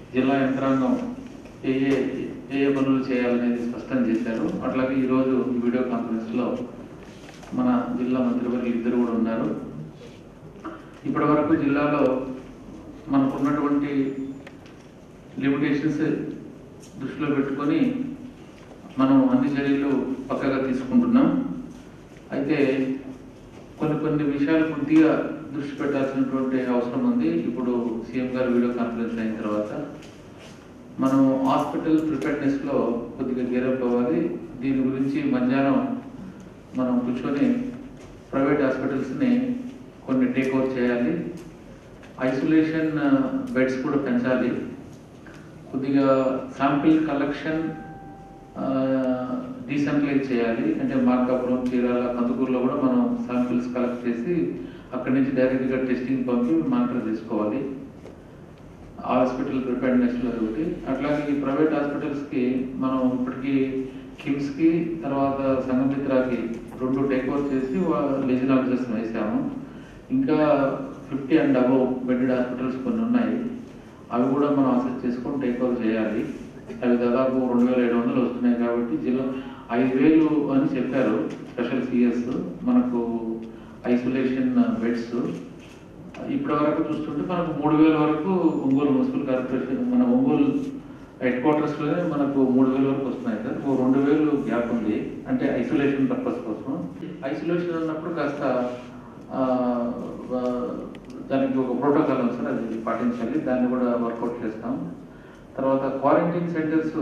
జిల్లా యంత్రాంగం ఏ ఏ ఏ ఏ పనులు చేయాలనేది స్పష్టం చేశారు అట్లాగే ఈరోజు ఈ వీడియో కాన్ఫరెన్స్లో మన జిల్లా మంత్రివర్యులు ఇద్దరు కూడా ఉన్నారు ఇప్పటి వరకు జిల్లాలో మనకున్నటువంటి లిమిటేషన్స్ దృష్టిలో పెట్టుకొని మనం అన్ని చర్యలు పక్కగా తీసుకుంటున్నాం అయితే కొన్ని కొన్ని విషయాలు కొద్దిగా దృష్టి పెట్టాల్సినటువంటి అవసరం ఉంది ఇప్పుడు సీఎం గారు వీడియో కాన్ఫరెన్స్ అయిన తర్వాత మనం హాస్పిటల్ ప్రిపేర్నెస్లో కొద్దిగా గేరప్ అవ్వాలి దీని గురించి మధ్యాహ్నం మనం కూర్చొని ప్రైవేట్ హాస్పిటల్స్ని కొన్ని టేక్ ఓవర్ చేయాలి ఐసోలేషన్ బెడ్స్ కూడా పెంచాలి కొద్దిగా శాంపిల్ కలెక్షన్ డీసెంట్రలైజ్ చేయాలి అంటే మార్కాపురం చీరాల కందుకూరులో కూడా మనం శాంపిల్స్ కలెక్ట్ చేసి అక్కడి నుంచి డైరెక్ట్గా టెస్టింగ్ పంపి మానిటర్ చేసుకోవాలి హాస్పిటల్ ప్రిపేర్నెస్లో ఒకటి అట్లాగే ఈ ప్రైవేట్ హాస్పిటల్స్కి మనం ఇప్పటికీ కిమ్స్కి తర్వాత సంగమిత్రాకి రెండు టేక్ ఓవర్ చేసి లెజిన్ ఆఫీసర్స్ వేసాము ఇంకా fifty and above bedded hospitals కొన్ని ఉన్నాయి అవి కూడా మనం అసెస్ చేసుకొని టేక్ ఓవర్ చేయాలి అవి దాదాపు రెండు వేల ఏడు వందలు వస్తున్నాయి కాబట్టి జిల్లా ఐదు వేలు అని చెప్పారు స్పెషల్ సిఎస్ మనకు ఐసోలేషన్ బెడ్స్ ఇప్పటి వరకు చూస్తుంటే మనకు మూడు వేల వరకు ఒంగోలు మున్సిపల్ కార్పొరేషన్ మన ఒంగోలు హెడ్ క్వార్టర్స్లోనే మనకు మూడు వేల వరకు వస్తున్నాయి సార్ ఓ రెండు వేలు గ్యాప్ ఉంది అంటే ఐసోలేషన్ పర్పస్ కోసం ఐసోలేషన్ అన్నప్పుడు కాస్త ఆ, ఆ, దానికి ఒక ప్రోటోకాల్ ఉంది సార్ అది పాటించాలి దాన్ని కూడా వర్కౌట్ చేస్తాం తర్వాత క్వారంటైన్ సెంటర్స్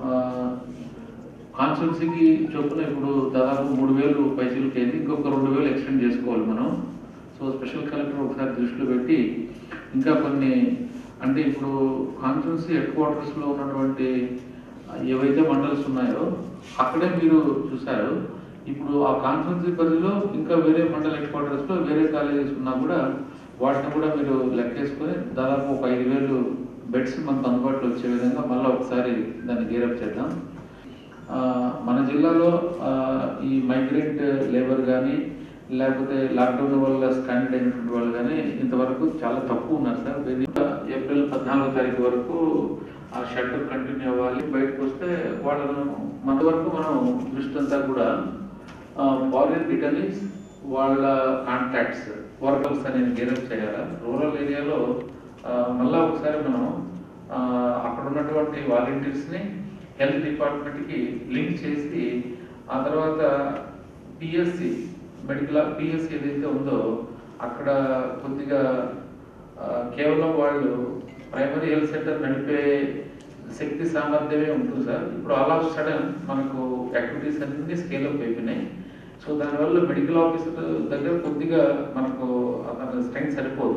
కాన్స్టిట్యున్సీకి చొప్పున ఇప్పుడు దాదాపు మూడు వేలు పైసలకి అయింది ఇంకొక రెండు వేలు ఎక్స్టెండ్ చేసుకోవాలి మనం సో స్పెషల్ కలెక్టర్ ఒకసారి దృష్టిలో పెట్టి ఇంకా కొన్ని అంటే ఇప్పుడు కాన్స్టిట్యున్సీ హెడ్ క్వార్టర్స్లో ఉన్నటువంటి ఆ, ఏవైతే మండల్స్ ఉన్నాయో అక్కడే మీరు చూశారు ఇప్పుడు ఆ కాన్స్టిట్యున్సీ పరిధిలో ఇంకా వేరే మండల్ హెడ్ క్వార్టర్స్లో వేరే కాలేజెస్ ఉన్నా కూడా వాటిని కూడా మీరు లెక్కేసుకొని దాదాపు ఒక ఐదు వేలు బెడ్స్ మనకు అందుబాటులో వచ్చే విధంగా మళ్ళీ ఒకసారి దాన్ని గేరప్ చేద్దాం ఆ, మన జిల్లాలో ఆ, ఈ మైగ్రెంట్ లేబర్ కానీ లేకపోతే లాక్డౌన్ వల్ల స్టాండర్డ్ అయినటువంటి వాళ్ళు కానీ ఇంతవరకు చాలా తక్కువ ఉన్నారు సార్ ఇది ఏప్రిల్ పద్నాలుగో తారీఖు వరకు ఆ షెల్టర్ కంటిన్యూ అవ్వాలి బయటకు వస్తే వాళ్ళను మన వరకు మనం దృష్టి అంతా కూడా ఫారిన్ రిటర్నీస్ వాళ్ళ కాంటాక్ట్స్ వర్కర్స్ అనేది గేరప్ చేయాలి రూరల్ ఏరియాలో ఆ, మళ్ళా ఒకసారి మనం ఆ, అక్కడ ఉన్నటువంటి వాలంటీర్స్ని హెల్త్ డిపార్ట్మెంట్కి లింక్ చేసి ఆ తర్వాత పిఎస్సి మెడికల్ పిఎస్సి ఏదైతే ఉందో అక్కడ కొద్దిగా ఆ, కేవలం వాళ్ళు ప్రైమరీ హెల్త్ సెంటర్ నడిపే శక్తి సామర్థ్యమే ఉంటుంది సార్ ఇప్పుడు ఆల్ ఆఫ్ సడన్ మనకు యాక్టివిటీస్ అన్ని స్కేల్ అప్ అయిపోయినాయి సో దానివల్ల మెడికల్ ఆఫీసర్ దగ్గర కొద్దిగా మనకు అతని స్ట్రెంగ్త్ సరిపోదు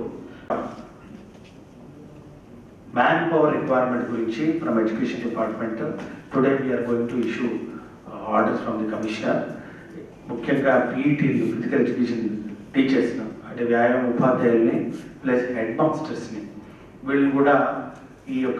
మ్యాన్ పవర్ రిక్వైర్మెంట్ గురించి from education department today we're going to issue orders from the commissioner ముఖ్యంగా పీఈటీ ఫిజికల్ ఎడ్యుకేషన్ టీచర్స్ అంటే వ్యాయామ ఉపాధ్యాయుల్ని ప్లస్ హెడ్ మాస్టర్స్ని వీళ్ళు కూడా ఈ యొక్క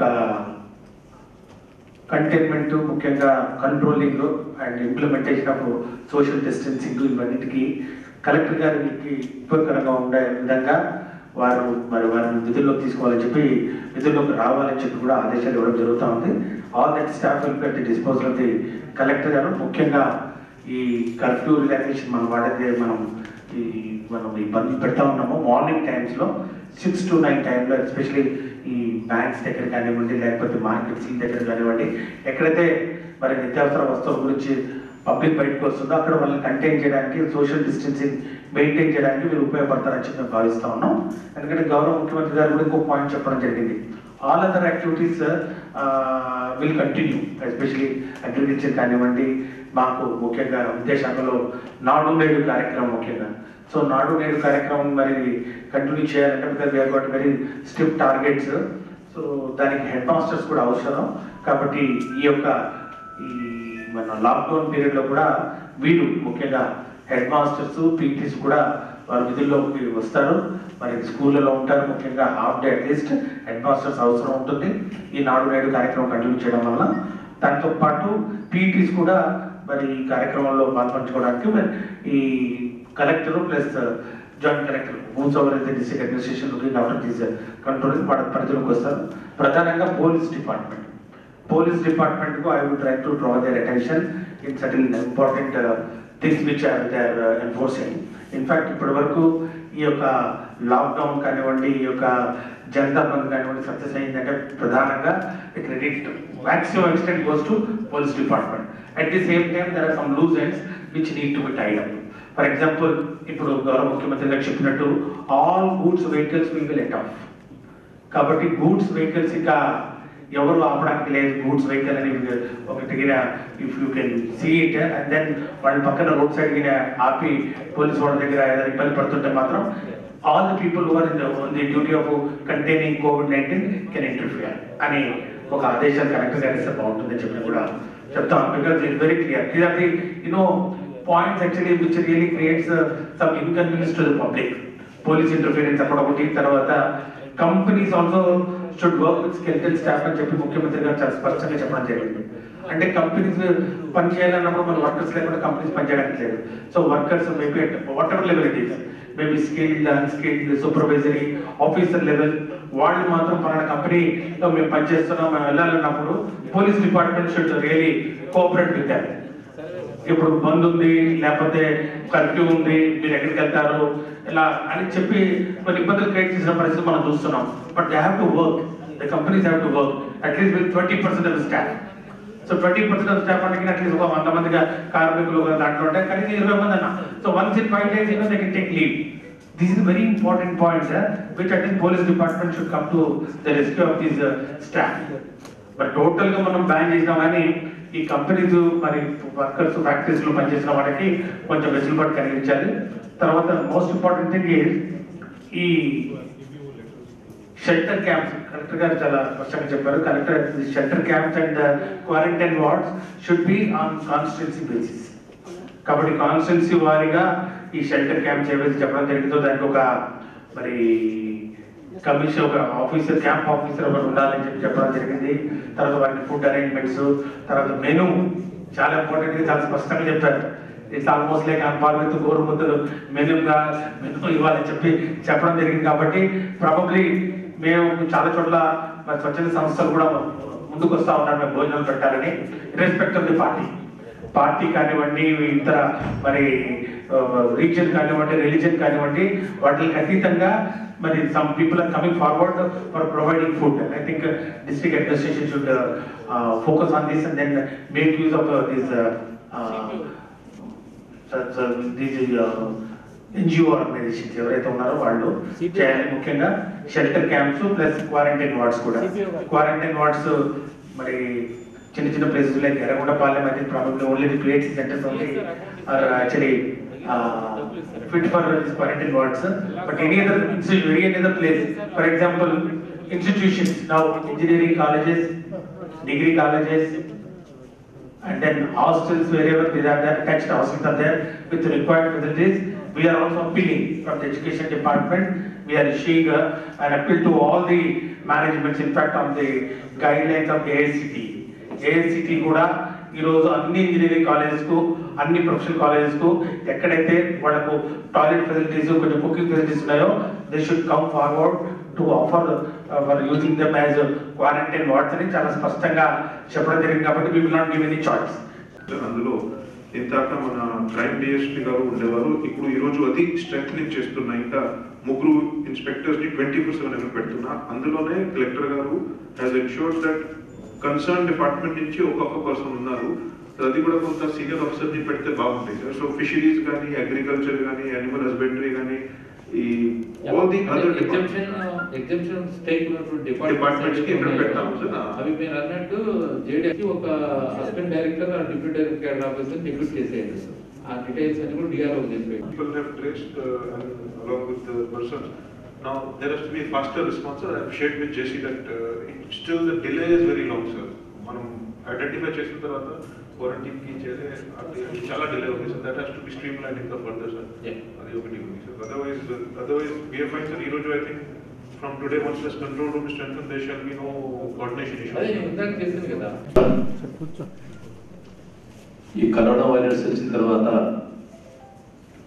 కంటైన్మెంట్ ముఖ్యంగా controlling and implementation of social distancing ఇవన్నిటికీ కలెక్టర్ గారికి ఉపయోగకరంగా ఉండే విధంగా వారు మరి వారిని విధుల్లోకి తీసుకోవాలని చెప్పి విధుల్లోకి రావాలని చెప్పి కూడా ఆదేశాలు ఇవ్వడం జరుగుతూ ఉంది all that staff well at the disposal of the collector గారు ముఖ్యంగా ఈ కర్ఫ్యూ రిలాక్సేషన్ మనం వాడైతే మనం ఈ మనం ఇబ్బంది పెడతా ఉన్నాము మార్నింగ్ టైమ్స్లో సిక్స్ టు నైన్ టైంలో ఎస్పెషలీ ఈ బ్యాంక్స్ దగ్గర కానివ్వండి లేకపోతే మార్కెట్స్ దగ్గర కానివ్వండి ఎక్కడైతే మరి నిత్యావసర వస్తువుల గురించి పబ్లిక్ బయటకు వస్తుందో అక్కడ వాళ్ళని కంటైన్ చేయడానికి సోషల్ డిస్టెన్సింగ్ మెయింటైన్ చేయడానికి మీరు ఉపయోగపడతారని చెప్పి మేము భావిస్తా ఉన్నాం ఎందుకంటే గౌరవ ముఖ్యమంత్రి గారు కూడా ఇంకో పాయింట్ చెప్పడం జరిగింది all other activities will continue especially agriculture కానివ్వండి మాకు ముఖ్యంగా విద్యాశాఖలో నాడు నేడు కార్యక్రమం ముఖ్యంగా సో నాడు నేడు కార్యక్రమం మరి కంటిన్యూ చేయాలంటే because we're got very strict targets so దానికి హెడ్ మాస్టర్స్ కూడా అవసరం కాబట్టి ఈ యొక్క ఈ మన లాక్డౌన్ పీరియడ్లో కూడా వీళ్ళు ముఖ్యంగా హెడ్ మాస్టర్స్ పీటీస్ కూడా వారి విధుల్లోకి వస్తారు మరి స్కూళ్ళలో ఉంటారు ముఖ్యంగా half day at least headmasters అవసరం ఉంటుంది ఈ నాడు నేడు కార్యక్రమం కంటిన్యూ చేయడం వల్ల దాంతో పాటు పీటీస్ కూడా మరి ఈ కార్యక్రమంలో పాల్పంచుకోవడానికి మరి ఈ collector plus joint collector moves over అయితే district administration looking after these control వాళ్ళ పరిధిలోకి వస్తారు ప్రధానంగా పోలీస్ డిపార్ట్మెంట్ పోలీస్ డిపార్ట్మెంట్ కు I would try to draw their attention in certain important things which are they are enforcing in fact ఇప్పటి వరకు ఈ యొక్క లాక్డౌన్ కానివ్వండి ఈ యొక్క జనతా బంద్ కానివ్వండి సక్సెస్ అయిందంటే ప్రధానంగా credit maximum extent goes to police department at the same time there are some loose ends which need to be tied up for example ఇప్పుడు గౌరవ ముఖ్యమంత్రి గారు చెప్పినట్టు all goods vehicles will be let off కాబట్టి goods vehicles ఇంకా ఎవరు ఆపడానికి లేదు గూడ్స్ వెహికల్ అని ఒకటి if you can see it and then వాళ్ళ పక్కన రోడ్ సైడ్ గిన ఆపి పోలీస్ వాళ్ళ దగ్గర ఏదైనా ఇబ్బంది పడుతుంటే మాత్రం all the people are in the duty of containing COVID nineteen can interfere అని ఒక ఆదేశాలు కలెక్టర్ గారు ఇస్తే బాగుంటుందని చెప్పి కూడా చెప్తాం because it very clear these are the you know points actually which really creates some inconvenience to the public police interference అక్కడ ఒకటి తర్వాత companies also should work with skeletal staff అని చెప్పి ముఖ్యమంత్రి గారు చాలా స్పష్టంగా చెప్పడం జరిగింది అంటే కంపెనీస్ పని చేయాలన్నప్పుడు మన వర్కర్స్ లేకుండా కంపెనీస్ పనిచేయడానికి లేదు so workers maybe at whatever level it is maybe skilled unskilled supervisory officer level వాళ్ళు మాత్రం పలానా కంపెనీలో మేము పనిచేస్తున్నాం మేము వెళ్ళాలన్నప్పుడు police department should really cooperate with that ఇప్పుడు బంద్ ఉంది లేకపోతే కర్ఫ్యూ ఉంది మీరు ఎక్కడికి వెళ్తారు ఇలా అని చెప్పి కొన్ని ఇబ్బందులు క్రియేట్ చేసిన పరిస్థితి మనం చూస్తున్నాం but they have to work the companies have to work at least with twenty percent of staff so twenty percent of staff అంటే అట్లీస్ట్ ఒక వంద మందిగా కార్మికులు ఒక దాంట్లో ఉంటాయి కనీసం ఇరవై మంది అన్న so once in five days you know they can take leave this is very important point sir which at police department should come to the rescue of this staff మరి టోటల్ గా మనం బ్యాన్ చేసినాం కానీ ఈ కంపెనీస్ మరి workers factories లో పనిచేసిన వాళ్ళకి కొంచెం వెసులుబాటు కలిగించాలి తర్వాత మోస్ట్ ఇంపార్టెంట్ థింగ్ ఈ షెల్టర్ క్యాంప్స్ కలెక్టర్ గారు చాలా స్పష్టంగా చెప్పారు collector shelter camps and quarantine wards should be on constituency basis కాబట్టి కాన్స్టిట్యున్సీ వారీగా ఈ షెల్టర్ క్యాంప్స్ ఏవైతే చెప్పడం జరిగిందో దానికి ఒక మరి కమిషన్ ఒక ఆఫీసర్ క్యాంప్ ఆఫీసర్ ఒకరు ఉండాలని చెప్పి చెప్పడం జరిగింది తర్వాత వారికి ఫుడ్ అరేంజ్మెంట్స్ తర్వాత మెనూ చాలా ఇంపార్టెంట్ గా చాలా స్పష్టంగా చెప్పారు ఇట్స్ ఆల్మోస్ట్ లైక్ అన్పార్మెంట్ గోరు ముద్దలు మెనూగా మెనూ ఇవ్వాలని చెప్పి చెప్పడం జరిగింది కాబట్టి ప్రాబబ్లీ మేము చాలా చోట్ల మరి స్వచ్ఛంద సంస్థలు కూడా ముందుకు వస్తా ఉన్నారు మేము భోజనాలు పెట్టాలని respect of the party party కానివ్వండి ఇతర మరి రీజన్ కానివ్వండి రిలీజన్ కానివ్వండి వాటికి అతీతంగా మరి some people are coming forward for providing food I think district administration should focus on this and then make use of this these NGO organisations ఎవరైతే ఉన్నారో వాళ్ళు చేయాలి ముఖ్యంగా shelter camps plus quarantine wards కూడా క్వారంటైన్ వార్డ్స్ మరి చిన్న చిన్న places like Yerragondapalem అయితే problem only the create centres only are actually fit for this quarantine wards, but any other, institution, any other place, for example, institutions, now engineering colleges, degree colleges, and then hostels wherever there are there, attached hostels are there with the required facilities. We are also appealing from the education department. We are issuing uh, an appeal to all the managements, in fact, on the guidelines of AICT. AICT కూడా ఈరోజు అన్ని engineering colleges కు అన్ని professional colleges కు ఎక్కడైతే వాళ్ళకు toilet facilities కొంచెం cooking facilities ఉన్నాయో they should come forward to offer for using them as quarantine wards అని చాలా స్పష్టంగా చెప్పడం జరిగింది కాబట్టి we will not give any choice అందులో ఇంతాక మన క్రైమ్ డిఎస్పీ గారు ఉండేవారు ఇప్పుడు ఈ రోజు అది స్ట్రెంగ్ చేస్తున్నా ఇంకా ముగ్గురు ఇన్స్పెక్టర్స్ ని ట్వంటీ ఫోర్ సెవెన్ పెడుతున్నా అందులోనే కలెక్టర్ గారు has ensure that concern department నుంచి ఒక్కొక్క పర్సన్ ఉన్నారు అది కూడా కొంత సీనియర్ ఆఫీసర్ ని పెడితే బాగుంటాయి సార్ సో ఫిషరీస్ కానీ అగ్రికల్చర్ కానీ యానిమల్ హస్బెండరీ కానీ ఈ all the other exemption exemption state Departments కి ఇక్కడ పెట్టాము సార్. అవి మీరు అన్నట్టు జేడీ ఒక assistant director deputy director officer depute చేసేయండి ఆ డీటెయిల్స్ అన్ని కూడా డిఆర్ఓ చెప్పేయండి people have traced uh, and along with the persons. Now, there has to be a faster response, sir. I have shared with Jesse that uh, it, still the delay is very long, sir. మనం identify చేసిన తర్వాత quarantine కి చేసే అది చాలా delay ఉంది sir that has to be stream line ఇంకా further sir Yeah. అది ఒకటి ఉంది sir otherwise otherwise B F fine sir ఈ రోజు I think from today once this control room strength they shall be no coordination అదే issue ఇందాక చేసింది కదా ఈ కరోనా వైరస్ వచ్చిన తర్వాత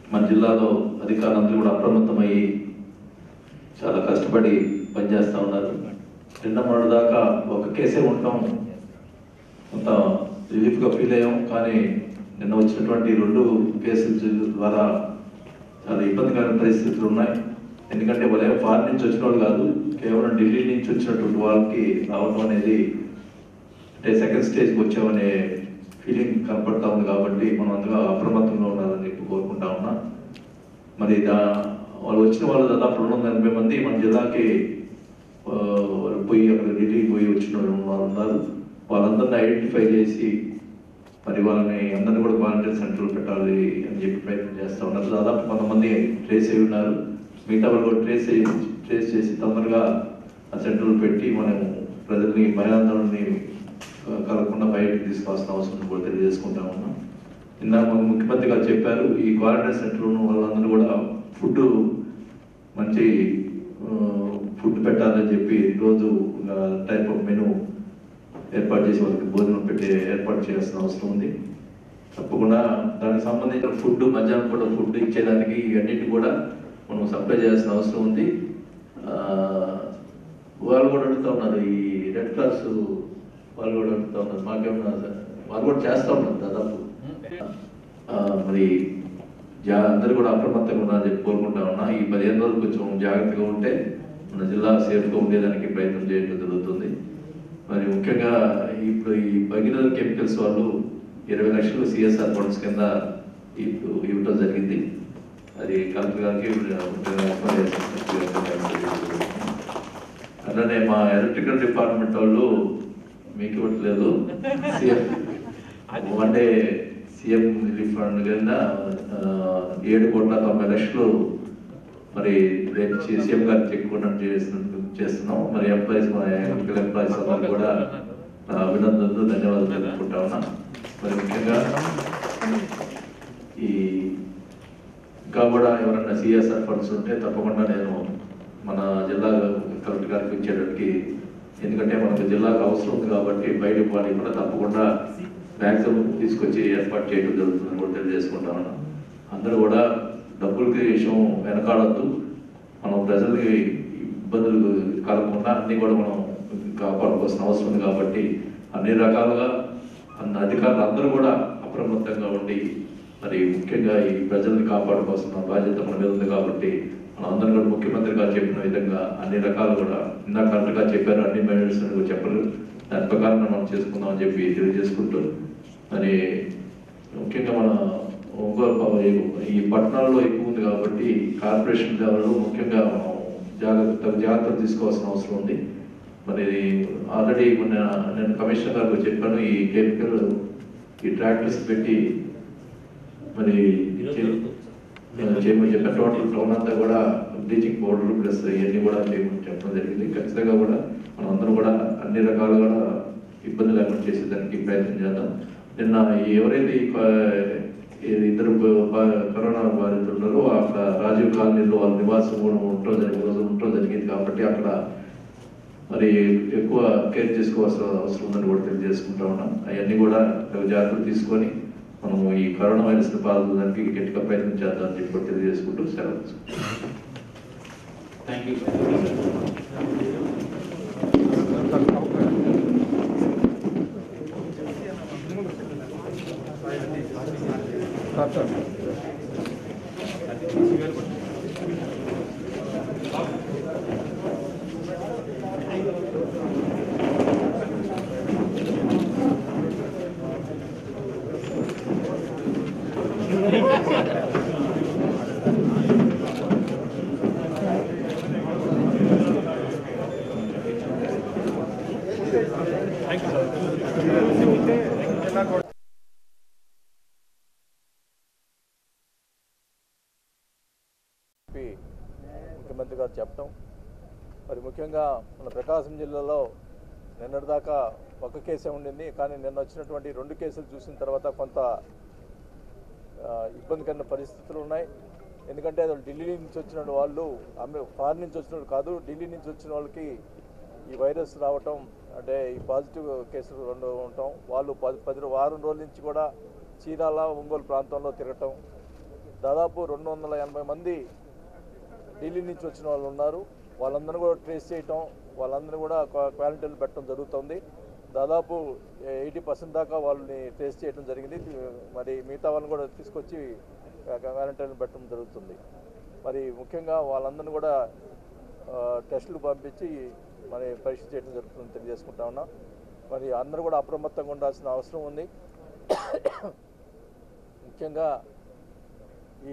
మన జిల్లాలో అధికారులందరూ కూడా అప్రమత్తమయ్యి చాలా కష్టపడి పనిచేస్తూ ఉన్నారు నిన్న మొన్నటి దాకా ఒక కేసే ఉండటం కొంత రిలీఫ్గా ఫీల్ అయ్యాం కానీ నిన్న వచ్చినటువంటి రెండు కేసుల ద్వారా చాలా ఇబ్బందికరమైన పరిస్థితులు ఉన్నాయి ఎందుకంటే వాళ్ళే ఫారిన్ నుంచి వచ్చిన వాళ్ళు కాదు కేవలం ఢిల్లీ నుంచి వచ్చినటువంటి వాళ్ళకి రావడం అనేది అంటే సెకండ్ స్టేజ్కి వచ్చామనే ఫీలింగ్ కనపడతా ఉంది కాబట్టి మనం అంతగా అప్రమత్తంగా ఉండాలని చెప్పి కోరుకుంటా ఉన్నా మరి దా వాళ్ళు వచ్చిన వాళ్ళు దాదాపు రెండు వందల ఎనభై మంది మన జిల్లాకి ఆ, వాళ్ళు పోయి అక్కడ ఢిల్లీకి పోయి వచ్చిన వాళ్ళు ఉన్నారు వాళ్ళందరినీ ఐడెంటిఫై చేసి మరి వాళ్ళని అందరినీ కూడా క్వారంటైన్ సెంటర్లో పెట్టాలి అని చెప్పి ప్రయత్నం చేస్తా ఉన్నారు దాదాపు కొంతమంది ట్రేస్ అయి ఉన్నారు మిగతా వాళ్ళు కూడా ట్రేస్ అయ్యి ట్రేస్ చేసి తొందరగా ఆ సెంటర్లో పెట్టి మనం ప్రజల్ని భయాందోళనని ఆ, కలగకుండా బయటకు తీసుకోవాల్సిన అవసరం కూడా తెలియజేసుకుంటా ఉన్నాం ఇందాక మన ముఖ్యమంత్రి గారు చెప్పారు ఈ క్వారంటైన్ సెంటర్ ఉన్న వాళ్ళందరూ కూడా ఫుడ్ మంచి ఫుడ్ పెట్టాలని చెప్పి రోజు టైప్ ఆఫ్ మెనూ ఏర్పాటు చేసి వాళ్ళకి భోజనం పెట్టే ఏర్పాటు చేయాల్సిన అవసరం ఉంది తప్పకుండా దానికి సంబంధించిన ఫుడ్ మధ్యాహ్నం కూడా ఫుడ్ ఇచ్చేదానికి ఇవన్నిటి కూడా మనం సప్లై చేయాల్సిన అవసరం ఉంది ఆ, వాళ్ళు కూడా అడుగుతా ఉన్నారు ఈ రెడ్ క్రాస్ వాళ్ళు కూడా అడుగుతా ఉన్నారు మాకేమన్నా సార్ వాళ్ళు కూడా చేస్తా ఉన్నారు దాదాపు ఆ, మరి జా అందరూ కూడా అప్రమత్తంగా ఉన్నారని చెప్పి కోరుకుంటా ఉన్నా ఈ పదిహేను రోజులు కొంచెం జాగ్రత్తగా ఉంటే మన జిల్లా సేఫ్గా ఉండేదానికి ప్రయత్నం చేయడం జరుగుతుంది మరి ముఖ్యంగా ఇప్పుడు ఈ భగీరథ కెమికల్స్ వాళ్ళు ఇరవై లక్షలు సిఎస్ఆర్ ఫండ్స్ కింద ఇప్పుడు ఇవ్వడం జరిగింది అది కలెక్టర్ గారికి అలానే మా ఎలక్ట్రికల్ డిపార్ట్మెంట్ వాళ్ళు మీకు ఇవ్వట్లేదు CM one day CM relief fund కింద ఆ, ఏడు కోట్ల తొంభై లక్షలు మరి రేపు చి- సీఎం గారు చెక్ కూడా చేస్తున్న చేస్తున్నాం మరి ఎంప్లాయీస్ మన ఎలక్ట్రికల్ ఎంప్లాయీస్ అందరూ కూడా నా అభినందనలు ధన్యవాదాలు తెలుపుకుంటా ఉన్నా మరి ముఖ్యంగా ఈ ఇంకా కూడా ఎవరైనా సిఎస్ఆర్ ఫండ్స్ ఉంటే తప్పకుండా నేను మన జిల్లా కలెక్టర్ గారికి ఇచ్చేటట్టుకి ఎందుకంటే మనకు జిల్లాకు అవసరం ఉంది కాబట్టి బయట వాళ్ళకి కూడా తప్పకుండా మ్యాక్సిమం తీసుకొచ్చి ఏర్పాటు చేయడం జరుగుతుందని కూడా తెలియజేసుకుంటాను అందరూ కూడా డబ్బులకి విషయం వెనకాడద్దు మనం ప్రజలకి ఇబ్బందులు కలగకుండా అన్ని కూడా మనం కాపాడుకోవాల్సిన అవసరం ఉంది కాబట్టి అన్ని రకాలుగా అన్న అధికారులు అందరూ కూడా అప్రమత్తంగా ఉండి మరి ముఖ్యంగా ఈ ప్రజల్ని కాపాడుకోవాల్సిన బాధ్యత మన మీద ఉంది కాబట్టి మనం అందరం కూడా ముఖ్యమంత్రి గారు చెప్పిన విధంగా అన్ని రకాలు కూడా ఇందాక కరెక్ట్గా చెప్పారు అన్ని మెజర్స్ అని కూడా చెప్పరు దాని ప్రకారం మనం చేసుకుందాం అని చెప్పి తెలియజేసుకుంటూ మరి ముఖ్యంగా మన ఒంగోలు ప- ఈ- ఈ పట్టణాల్లో ఎక్కువ ఉంది కాబట్టి కార్పొరేషన్ లెవెల్లో ముఖ్యంగా మనం జాగ్రత్త జాగ్రత్తలు తీసుకోవాల్సిన అవసరం ఉంది మరి ఆల్రెడీ మొన్న నేను కమిషనర్ గారికి చెప్పాను ఈ కెమికల్ ఈ ట్రాక్టర్స్ పెట్టి మరి చే- చేయమని చెప్పిన టోటల్ టౌన్ అంతా కూడా బ్లీచింగ్ పౌడర్ ప్లస్ ఇవన్నీ కూడా చేయమని చెప్పడం జరిగింది ఖచ్చితంగా కూడా మనం అందరం కూడా అన్ని రకాలు కూడా ఇబ్బంది లేకుండా చేసేదానికి ప్రయత్నం చేద్దాం నిన్న ఈ ఎవరైతే ఈ క- ఈ ఇద్దరు బ- బ- కరోనా బాధితులు ఉన్నారో అక్కడ రాజీవ్ కాలనీలో వాళ్ళ నివాసం కూడా ఉండటం జరిగింది రోజు ఉండటం జరిగింది కాబట్టి అక్కడ మరి ఎక్కువ కేర్ చేసుకోవాల్సిన అవసరం ఉందని కూడా తెలియజేసుకుంటా ఉన్నాం అవన్నీ కూడా తగు జాగ్రత్తలు తీసుకొని మనము ఈ కరోనా వైరస్ పాల్గొనడానికి గట్టిగా ప్రయత్నం చేద్దామని చెప్పి కూడా తెలియజేసుకుంటూ సెలవు తీసుకుంటాం. థ్యాంక్ యూ చెప్పి ముఖ్యమంత్రి గారు చెప్పడం మరి ముఖ్యంగా మన ప్రకాశం జిల్లాలో నిన్నటిదాకా ఒక కేసే ఉండింది కానీ నిన్న వచ్చినటువంటి రెండు కేసులు చూసిన తర్వాత కొంత ఆ, ఇబ్బందికరమైన పరిస్థితులు ఉన్నాయి ఎందుకంటే అది ఢిల్లీ నుంచి వచ్చిన వాళ్ళు ఆమె ఫారిన్ నుంచి వచ్చిన వాళ్ళు కాదు ఢిల్లీ నుంచి వచ్చిన వాళ్ళకి ఈ వైరస్ రావటం అంటే ఈ పాజిటివ్ కేసులు రెండు ఉండటం వాళ్ళు పది పది వారం రోజుల నుంచి కూడా చీరాల ఒంగోలు ప్రాంతంలో తిరగటం దాదాపు రెండు వందల ఎనభై మంది ఢిల్లీ నుంచి వచ్చిన వాళ్ళు ఉన్నారు వాళ్ళందరూ కూడా ట్రేస్ చేయటం వాళ్ళందరూ కూడా క్వారంటైన్ పెట్టడం జరుగుతుంది దాదాపు ఎయిటీ పర్సెంట్ దాకా వాళ్ళని ట్రేస్ చేయడం జరిగింది మరి మిగతా వాళ్ళని కూడా తీసుకొచ్చి క్వారంటైన్ పెట్టడం జరుగుతుంది మరి ముఖ్యంగా వాళ్ళందరినీ కూడా ఆ, టెస్టులు పంపించి మరి పరీక్ష చేయడం జరుగుతుందని తెలియజేసుకుంటా ఉన్నాం మరి అందరూ కూడా అప్రమత్తంగా ఉండాల్సిన అవసరం ఉంది ముఖ్యంగా ఈ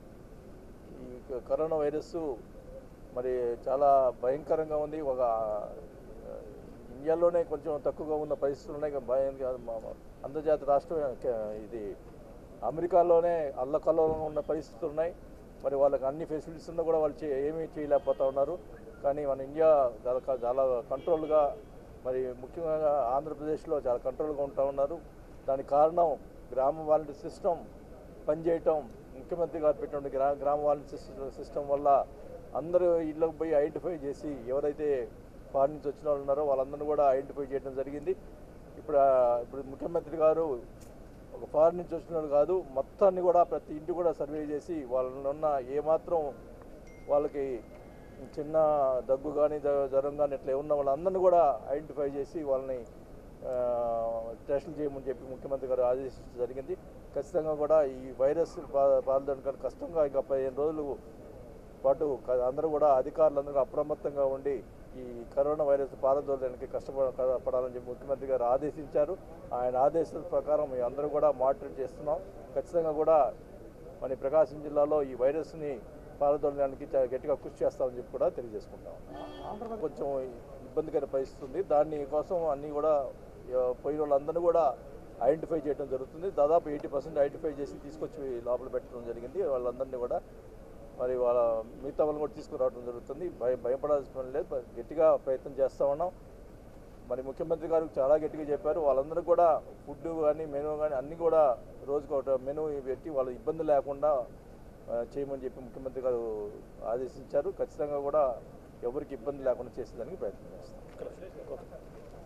ఈ కరోనా వైరస్ మరి చాలా భయంకరంగా ఉంది ఒక ఆ, ఇండియాలోనే కొంచెం తక్కువగా ఉన్న పరిస్థితులు ఉన్నాయి కానీ భయం కాదు మా- మా అంతర్జాతీయ రాష్ట్రం కే- ఇది అమెరికాలోనే అల్లకల్లోలంగా ఉన్న పరిస్థితులు ఉన్నాయి మరి వాళ్ళకి అన్ని ఫెసిలిటీస్ ఉన్నా కూడా వాళ్ళు చే ఏమీ చేయలేకపోతా ఉన్నారు కానీ మన ఇండియా చాలా చాలా కంట్రోల్గా మరి ముఖ్యంగా ఆంధ్రప్రదేశ్లో చాలా కంట్రోల్గా ఉంటా ఉన్నారు దానికి కారణం గ్రామ వాలంటీర్ సిస్టమ్ పనిచేయటం ముఖ్యమంత్రి గారు పెట్టిన గ్రా గ్రామ వాలంటీర్ సిస్టమ్ సిస్టమ్ వల్ల అందరూ ఇళ్ళకి పోయి ఐడెంటిఫై చేసి ఎవరైతే ఫారిన్ నుంచి వచ్చిన వాళ్ళు ఉన్నారో వాళ్ళందరినీ కూడా ఐడెంటిఫై చేయడం జరిగింది ఇప్పుడు ఆ, ఇప్పుడు ముఖ్యమంత్రి గారు ఒక ఫారిన్ నుంచి వచ్చిన వాళ్ళు కాదు మొత్తాన్ని కూడా ప్రతి ఇంటి కూడా సర్వే చేసి వాళ్ళలో ఉన్న ఏమాత్రం వాళ్ళకి చిన్న దగ్గు కానీ జ్వరం కానీ ఇట్లా ఉన్న వాళ్ళందరినీ కూడా ఐడెంటిఫై చేసి వాళ్ళని ఆ, టెస్టులు చేయమని చెప్పి ముఖ్యమంత్రి గారు ఆదేశించడం జరిగింది ఖచ్చితంగా కూడా ఈ వైరస్ బా- బాధడానికి కష్టంగా ఇంకా పదిహేను రోజులు పాటు క- అందరూ కూడా అధికారులందరూ అప్రమత్తంగా ఉండి ఈ కరోనా వైరస్ పారదోలడానికి కష్టపడ పడాలని చెప్పి ముఖ్యమంత్రి గారు ఆదేశించారు ఆయన ఆదేశాల ప్రకారం మేము అందరూ కూడా మానిటర్ చేస్తున్నాం ఖచ్చితంగా కూడా మన ప్రకాశం జిల్లాలో ఈ వైరస్ని పారదోలడానికి చాలా గట్టిగా కృషి చేస్తామని చెప్పి కూడా తెలియజేసుకుంటాం కొంచెం ఇబ్బందికర పరిస్థితి ఉంది దాని కోసం అన్నీ కూడా ఆ, పోయిన వాళ్ళందరినీ కూడా ఐడెంటిఫై చేయడం జరుగుతుంది దాదాపు ఎయిటీ పర్సెంట్ ఐడెంటిఫై చేసి తీసుకొచ్చి లోపల పెట్టడం జరిగింది వాళ్ళందరినీ కూడా మరి వాళ్ళ మిగతా వాళ్ళని కూడా తీసుకురావడం జరుగుతుంది భయం భయపడాల్సిన పని లేదు బ- గట్టిగా ప్రయత్నం చేస్తూ ఉన్నాం మరి ముఖ్యమంత్రి గారు చాలా గట్టిగా చెప్పారు వాళ్ళందరూ కూడా ఫుడ్ కానీ మెనూ కానీ అన్నీ కూడా రోజుకు ఒక మెనూ పెట్టి వాళ్ళ ఇబ్బంది లేకుండా ఆ, చేయమని చెప్పి ముఖ్యమంత్రి గారు ఆదేశించారు ఖచ్చితంగా కూడా ఎవరికి ఇబ్బంది లేకుండా చేసేదానికి ప్రయత్నం చేస్తాం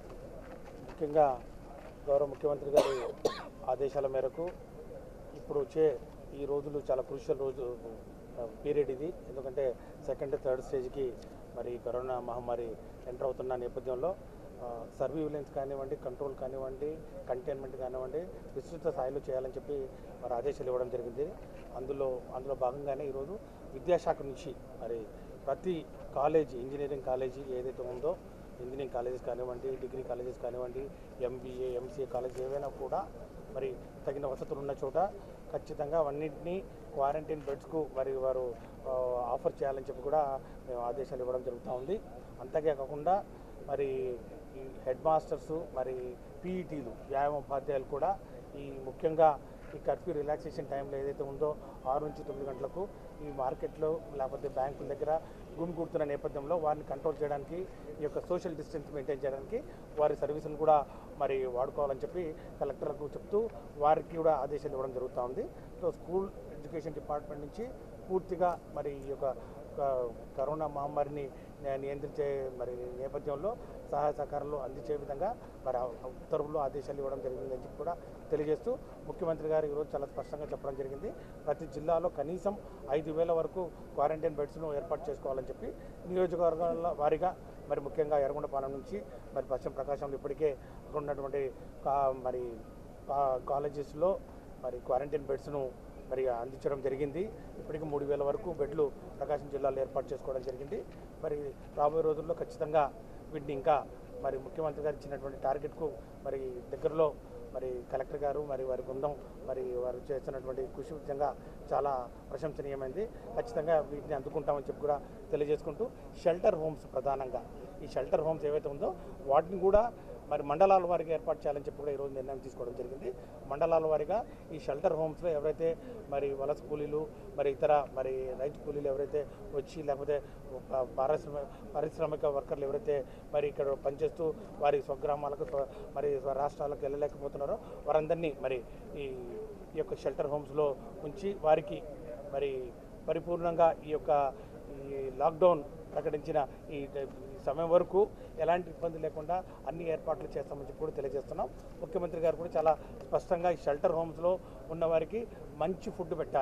ముఖ్యంగా గౌరవ ముఖ్యమంత్రి గారి ఆదేశాల మేరకు ఇప్పుడు వచ్చే ఈ రోజులు చాలా క్రూషియల్ రోజు పీరియడ్ ఇది ఎందుకంటే సెకండ్ థర్డ్ స్టేజ్కి మరి కరోనా మహమ్మారి ఎంటర్ అవుతున్న నేపథ్యంలో సర్వీలెన్స్ కానివ్వండి కంట్రోల్ కానివ్వండి కంటైన్మెంట్ కానివ్వండి విస్తృత స్థాయిలో చేయాలని చెప్పి మరి ఆదేశాలు ఇవ్వడం జరిగింది అందులో అందులో భాగంగానే ఈరోజు విద్యాశాఖ నుంచి మరి ప్రతి కాలేజీ ఇంజనీరింగ్ కాలేజీ ఏదైతే ఉందో ఇంజనీరింగ్ కాలేజెస్ కానివ్వండి డిగ్రీ కాలేజెస్ కానివ్వండి ఎంబీఏ ఎంసీఏ కాలేజ్ ఏవైనా కూడా మరి తగిన వసతులు ఉన్న చోట ఖచ్చితంగా అవన్నింటినీ క్వారంటైన్ బెడ్స్కు మరి వారు ఆ, ఆఫర్ చేయాలని చెప్పి కూడా మేము ఆదేశాలు ఇవ్వడం జరుగుతూ ఉంది అంతకే కాకుండా మరి ఈ హెడ్ మాస్టర్స్ మరి పీఈటీలు వ్యాయామ ఉపాధ్యాయులు కూడా ఈ ముఖ్యంగా ఈ కర్ఫ్యూ రిలాక్సేషన్ టైంలో ఏదైతే ఉందో ఆరు నుంచి తొమ్మిది గంటలకు ఈ మార్కెట్లో లేకపోతే బ్యాంకుల దగ్గర గుమిగూడుతున్న నేపథ్యంలో వారిని కంట్రోల్ చేయడానికి ఈ యొక్క సోషల్ డిస్టెన్స్ మెయింటైన్ చేయడానికి వారి సర్వీసులు కూడా మరి వాడుకోవాలని చెప్పి కలెక్టర్లకు చెప్తూ వారికి కూడా ఆదేశాలు ఇవ్వడం జరుగుతూ ఉంది సో స్కూల్ ఎడ్యుకేషన్ డిపార్ట్మెంట్ నుంచి పూర్తిగా మరి ఈ యొక్క క- కరోనా మహమ్మారిని ని- నియంత్రించే మరి నేపథ్యంలో సహాయ సహకారాలు అందించే విధంగా మరి ఆ ఉత్తర్వులు ఆదేశాలు ఇవ్వడం జరిగిందని చెప్పి కూడా తెలియజేస్తూ ముఖ్యమంత్రి గారు ఈరోజు చాలా స్పష్టంగా చెప్పడం జరిగింది ప్రతి జిల్లాలో కనీసం ఐదు వేల వరకు క్వారంటైన్ బెడ్స్ను ఏర్పాటు చేసుకోవాలని చెప్పి నియోజకవర్గాల వారీగా మరి ముఖ్యంగా ఎర్రగొండపాలెం నుంచి మరి పశ్చిమ ప్రకాశంలో ఇప్పటికే అక్కడ ఉన్నటువంటి కా- మరి కా- కాలేజెస్లో మరి క్వారంటైన్ బెడ్స్ను మరి అందించడం జరిగింది ఇప్పటికి మూడు వేల వరకు బెడ్లు ప్రకాశం జిల్లాలో ఏర్పాటు చేసుకోవడం జరిగింది మరి రాబోయే రోజుల్లో ఖచ్చితంగా వీటిని ఇంకా మరి ముఖ్యమంత్రి గారు ఇచ్చినటువంటి టార్గెట్కు మరి దగ్గరలో మరి కలెక్టర్ గారు మరి వారి బృందం మరి వారు చేస్తున్నటువంటి కృషి విధంగా చాలా ప్రశంసనీయమైంది ఖచ్చితంగా వీటిని అందుకుంటామని చెప్పి కూడా తెలియజేసుకుంటూ షెల్టర్ హోమ్స్ ప్రధానంగా ఈ షెల్టర్ హోమ్స్ ఏవైతే ఉందో వాటిని కూడా మరి మండలాల వారిగా ఏర్పాటు చేయాలని చెప్పి కూడా ఈరోజు నిర్ణయం తీసుకోవడం జరిగింది మండలాల వారిగా ఈ షెల్టర్ హోమ్స్లో ఎవరైతే మరి వలస కూలీలు మరి ఇతర మరి రైతు కూలీలు ఎవరైతే వచ్చి లేకపోతే ప- పారిశ్రమ పారిశ్రామిక వర్కర్లు ఎవరైతే మరి ఇక్కడ పనిచేస్తూ వారి స్వగ్రామాలకు స్వ- మరి స్వ రాష్ట్రాలకు వెళ్ళలేకపోతున్నారో వారందరినీ మరి ఈ ఈ యొక్క షెల్టర్ హోమ్స్లో ఉంచి వారికి మరి పరిపూర్ణంగా ఈ యొక్క ఈ లాక్డౌన్ ప్రకటించిన ఈ ఈ సమయం వరకు ఎలాంటి ఇబ్బంది లేకుండా అన్ని ఏర్పాట్లు చేస్తామని చెప్పి కూడా తెలియజేస్తున్నాం ముఖ్యమంత్రి గారు కూడా చాలా స్పష్టంగా ఈ షెల్టర్ హోమ్స్లో ఉన్న వారికి మంచి ఫుడ్ పెట్టాలి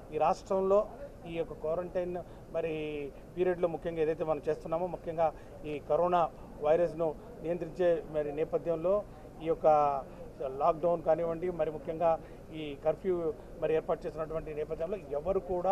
ఈ రాష్ట్రంలో ఈ యొక్క క్వారంటైన్ మరి పీరియడ్లో ముఖ్యంగా ఏదైతే మనం చేస్తున్నామో ముఖ్యంగా ఈ కరోనా వైరస్ను నియంత్రించే మరి నేపథ్యంలో ఈ యొక్క లాక్డౌన్ కానివ్వండి మరి ముఖ్యంగా ఈ కర్ఫ్యూ మరి ఏర్పాటు చేసినటువంటి నేపథ్యంలో ఎవరు కూడా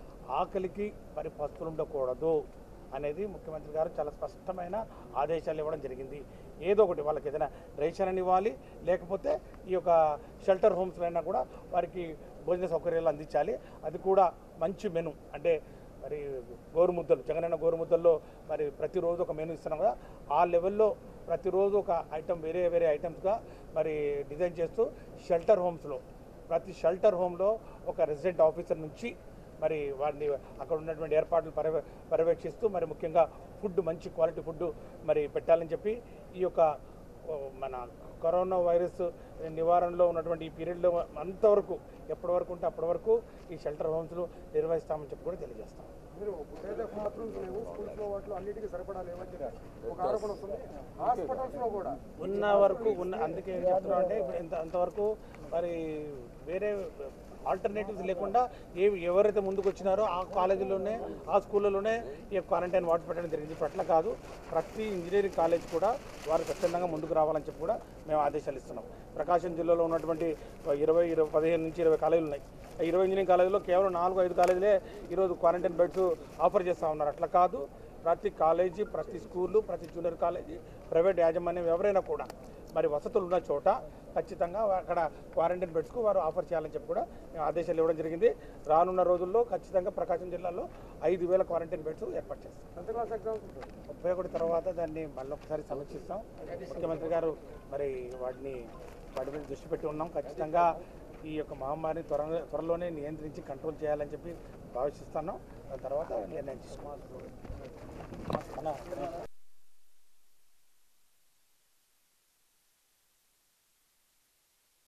ఆకలికి మరి పస్తులు ఉండకూడదు అనేది ముఖ్యమంత్రి గారు చాలా స్పష్టమైన ఆదేశాలు ఇవ్వడం జరిగింది ఏదో ఒకటి వాళ్ళకి ఏదైనా రేషన్ అని ఇవ్వాలి లేకపోతే ఈ యొక్క షెల్టర్ హోమ్స్లో అయినా కూడా వారికి భోజన సౌకర్యాలు అందించాలి అది కూడా మంచి మెను అంటే మరి గోరుముద్దలు జగనన్న గోరుముద్దల్లో మరి ప్రతిరోజు ఒక మెను ఇస్తున్నాం కదా ఆ లెవెల్లో ప్రతిరోజు ఒక ఐటమ్ వేరే వేరే ఐటమ్స్గా మరి డిజైన్ చేస్తూ షెల్టర్ హోమ్స్లో ప్రతి షెల్టర్ హోమ్లో ఒక రెసిడెంట్ ఆఫీసర్ నుంచి మరి వారిని అక్కడ ఉన్నటువంటి ఏర్పాట్లు పర్యవే పర్యవేక్షిస్తూ మరి ముఖ్యంగా ఫుడ్ మంచి క్వాలిటీ ఫుడ్ మరి పెట్టాలని చెప్పి ఈ యొక్క ఓ, మన కరోనా వైరస్ నివారణలో ఉన్నటువంటి ఈ పీరియడ్లో అంతవరకు ఎప్పటి వరకు ఉంటే అప్పటి వరకు ఈ షెల్టర్ హోమ్స్లు నిర్వహిస్తామని చెప్పి కూడా తెలియజేస్తాం మీరు పేద బాత్రూమ్స్ లేవు స్కూల్స్ లో వాటిలో అన్నిటికీ సరిపడా లేవని ఒక ఆరోపణ వస్తుంది హాస్పిటల్స్ లో కూడా ఉన్న వరకు ఉన్న అందుకే ఏం చెప్తున్నాం అంటే ఇప్పుడు ఇంత అంతవరకు మరి వేరే ఆల్టర్నేటివ్స్ లేకుండా ఏ ఎవరైతే ముందుకు వచ్చినారో ఆ కాలేజీలోనే ఆ స్కూళ్ళలోనే ఈ క్వారంటైన్ వాటర్ పెట్టడం జరిగింది ఇప్పుడు అట్లా కాదు ప్రతి ఇంజనీరింగ్ కాలేజ్ కూడా వారు ఖచ్చితంగా ముందుకు రావాలని చెప్పి కూడా మేము ఆదేశాలు ఇస్తున్నాం ప్రకాశం జిల్లాలో ఉన్నటువంటి ఇరవై ఇరవై పదిహేను నుంచి ఇరవై కాలేజీలు ఉన్నాయి ఆ ఇరవై ఇంజనీరింగ్ కాలేజీలో కేవలం నాలుగు ఐదు కాలేజీలే ఈరోజు క్వారంటైన్ బెడ్స్ ఆఫర్ చేస్తూ ఉన్నారు అట్లా కాదు ప్రతి కాలేజీ ప్రతి స్కూలు ప్రతి జూనియర్ కాలేజీ ప్రైవేట్ యాజమాన్యం ఎవరైనా కూడా మరి వసతులు ఉన్న చోట ఖచ్చితంగా అక్కడ క్వారంటైన్ బెడ్స్కు వారు ఆఫర్ చేయాలని చెప్పి కూడా మేము ఆదేశాలు ఇవ్వడం జరిగింది రానున్న రోజుల్లో ఖచ్చితంగా ప్రకాశం జిల్లాలో ఐదు వేల క్వారంటైన్ బెడ్స్ ఏర్పాటు చేస్తాం టెన్త్ క్లాస్ ఎగ్జామ్స్ ఉంటుంది ముప్పై ఒకటి తర్వాత దాన్ని మళ్ళీ ఒకసారి సమీక్షిస్తాం ముఖ్యమంత్రి గారు మరి వాటిని వాటి మీద దృష్టి పెట్టి ఉన్నాం ఖచ్చితంగా ఈ యొక్క మహమ్మారిని త్వర త్వరలోనే నియంత్రించి కంట్రోల్ చేయాలని చెప్పి భావిస్తున్నాం దాని తర్వాత నిర్ణయం తీసుకోవాలి